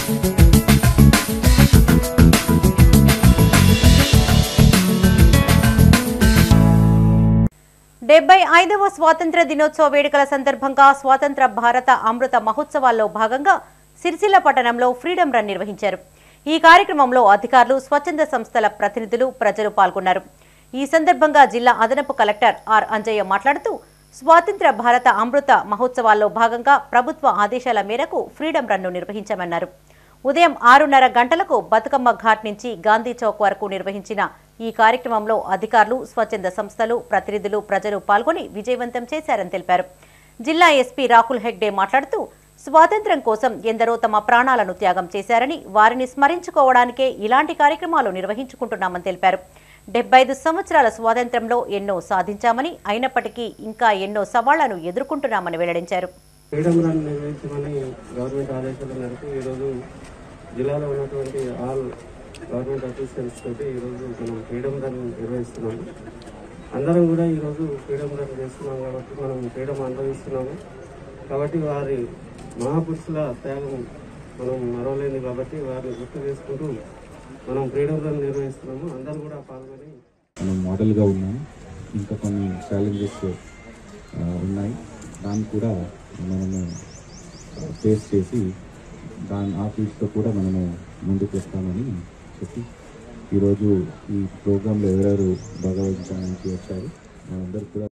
డెబ్బై ఐదవ స్వాతంత్ర దినోత్సవ వేడుకల సందర్భంగా స్వాతంత్ర భారత అమృత మహోత్సవాల్లో భాగంగా సిరిసిల్ల పట్టణంలో ఫ్రీడమ్ రన్ నిర్వహించారు ఈ కార్యక్రమంలో అధికారులు స్వచ్ఛంద సంస్థల ప్రతినిధులు ప్రజలు పాల్గొన్నారు ఈ సందర్భంగా జిల్లా అదనపు కలెక్టర్ ఆర్ అంజయ్య మాట్లాడుతూ స్వాతంత్ర భారత అమృత మహోత్సవాల్లో భాగంగా ప్రభుత్వ ఆదేశాల మేరకు ఫ్రీడమ్ రన్ను నిర్వహించామన్నారు ఉదయం ఆరున్నర గంటలకు బతుకమ్మ ఘాట్ నుంచి గాంధీ చౌక్ వరకు నిర్వహించిన ఈ కార్యక్రమంలో అధికారులు స్వచ్ఛంద సంస్థలు ప్రతినిధులు ప్రజలు పాల్గొని విజయవంతం చేశారని తెలిపారు జిల్లా ఎస్పీ రాహుల్ హెగ్డే మాట్లాడుతూ స్వాతంత్ర్యం కోసం ఎందరో తమ ప్రాణాలను త్యాగం చేశారని వారిని స్మరించుకోవడానికే ఇలాంటి కార్యక్రమాలు నిర్వహించుకుంటున్నామని తెలిపారు డెబ్బై ఐదు సంవత్సరాల స్వాతంత్ర్యంలో ఎన్నో సాధించామని అయినప్పటికీ ఇంకా ఎన్నో సవాళ్లను ఎదుర్కొంటున్నామని వెల్లడించారు ఫ్రీడమ్ రన్ నిర్వహించమని గవర్నమెంట్ ఆదేశాల మేరకు ఈరోజు జిల్లాలో ఉన్నటువంటి ఆల్ గవర్నమెంట్ అఫీషియల్స్ తోటి ఈరోజు మనం ఫ్రీడమ్ రన్ నిర్వహిస్తున్నాము అందరం కూడా ఈరోజు ఫ్రీడమ్ రన్ చేస్తున్నాం కాబట్టి మనం ఫ్రీడమ్ అనుభవిస్తున్నాము కాబట్టి వారి మహాపురుషుల త్యాగం మనం మరవలేదు కాబట్టి వారిని గుర్తు చేసుకుంటూ మనం ఫ్రీడమ్ రన్ నిర్వహిస్తున్నాము అందరూ కూడా పాల్గొని మనం మోడల్గా ఉన్నాం ఇంకా కొన్ని ఛాలెంజెస్ ఉన్నాయి దాన్ని కూడా మనము ఫేస్ చేసి దాని ఆ ఫీల్డ్తో కూడా మనము ముందుకు వస్తామని చెప్పి ఈరోజు ఈ ప్రోగ్రాంలో ఎవరెవరు భాగవహించడానికి వచ్చారు మనందరూ కూడా